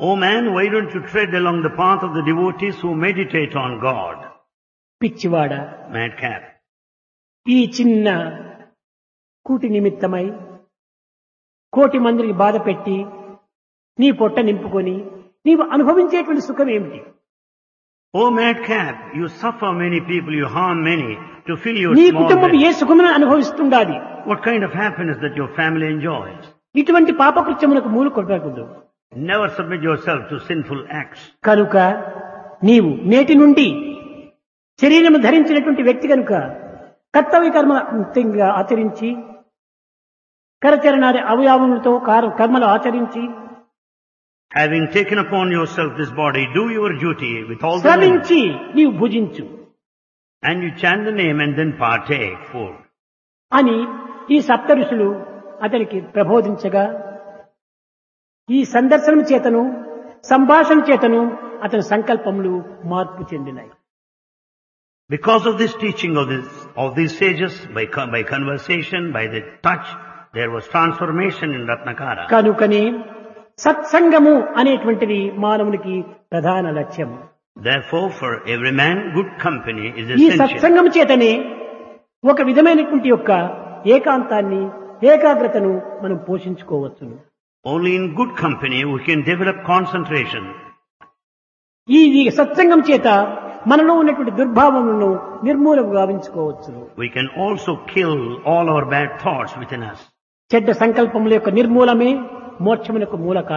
O man, why don't you tread along the path of the devotees who meditate on God? పిచ్చివాడ Madcap. ఈ చిన్న కూటి నిమిత్తమై కోటి మందికి బాధ పెట్టి నీ పొట్ట నింపుకొని నీవు అనుభవించేటువంటి సుఖం ఏమిటి O madcap, you suffer many people, you harm many to fill your నీ small కుటుంబం belly. ఏ సుఖమును అనుభవిస్తుండాలి What kind of happiness that your family enjoys? ఇటువంటి పాపకృత్యములకు మూలు కొట్టకూడదు Never submit yourself to sinful acts. కనుక నీవు నేటి నుండి శరీరము ధరించినటువంటి వ్యక్తి కనుక కర్తవ్య కర్మ అంతంగా ఆచరించి కరచరణాది అవయవములతో కార- కర్మలు ఆచరించి Having taken upon yourself this body, do your duty with all the limbs. శ్రమించి నీవు భుజించు And you chant the name and then partake food. అని ఈ సప్త ఋషులు అతనికి ప్రబోధించగా ఈ సందర్శనం చేతను సంభాషణ చేతను అతని సంకల్పములు మార్పు చెందినాయి Because of this teaching of this, of these sages, by, con- by conversation, by the touch, there was transformation in Ratnakara. కనుకనే సత్సంగము అనేటువంటిది మానవునికి ప్రధాన లక్ష్యం Therefore, for every man, good company is ఈ essential. సత్సంగం చేతనే ఒక విధమైనటువంటి యొక్క ఏకాంతాన్ని ఏకాగ్రతను మనం పోషించుకోవచ్చును Only in good company we can develop concentration. ఈ ఈ సత్సంగం చేత మనలో ఉన్నటువంటి దుర్భావములను నిర్మూలం గావించుకోవచ్చును We can also kill all our bad thoughts within us. చెడ్డ సంకల్పముల యొక్క నిర్మూలమే మోక్షమునకు మూల కారణం